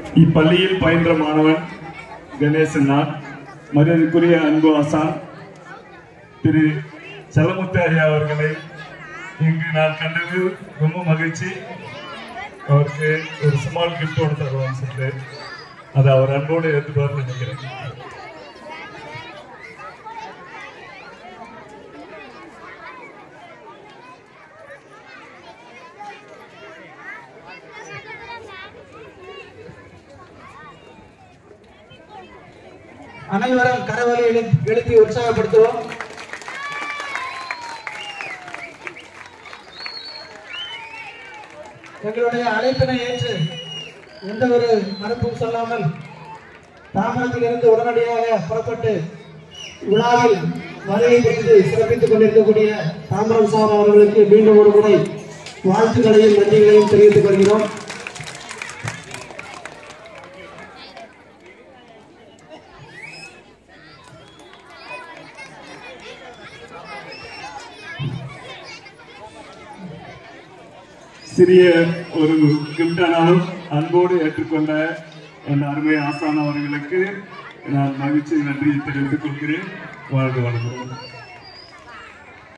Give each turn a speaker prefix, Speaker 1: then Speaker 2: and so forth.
Speaker 1: இப்பள்ளியில் பயின்ற மாணவன் கணேசன் நான் மரியாதைக்குரிய அன்பு ஆசான் திரு செல்லமுத்து ஐயா அவர்களை இங்கு நான் கண்டது ரொம்ப மகிழ்ச்சி அவருக்கு ஒரு ஸ்மால் கிஃப்டோடு தருவான்னு சொல்லிட்டு அதை அவர் அன்போடு ஏற்றுப்பார்னு நினைக்கிறேன்
Speaker 2: அனைவரும் கரவொலி எழு- எழுப்பி உற்சாகப்படுத்துவோம் எங்களுடைய அழைப்பினை ஏற்று எந்த ஒரு மறுப்பும் சொல்லாமல் தாமரத்தில் இருந்து உடனடியாக புறப்பட்டு விழாவில் வருகை புரிந்து சிறப்பித்துக் கொண்டிருக்கக்கூடிய தாமரம் சார் அவர்களுக்கு மீண்டும் ஒரு முறை வாழ்த்துக்களையும் நன்றிகளையும் தெரிவித்துக் கொள்கிறோம்
Speaker 1: சிறிய ஒரு கிஃப்ட் ஆனாலும் அன்போடு ஏற்றுக்கொண்ட என் அருமை ஆசான் அவர்களுக்கு நான் மகிழ்ச்சி நன்றியை தெரிவித்துக் கொள்கிறேன் வாழ்க வளமுடன்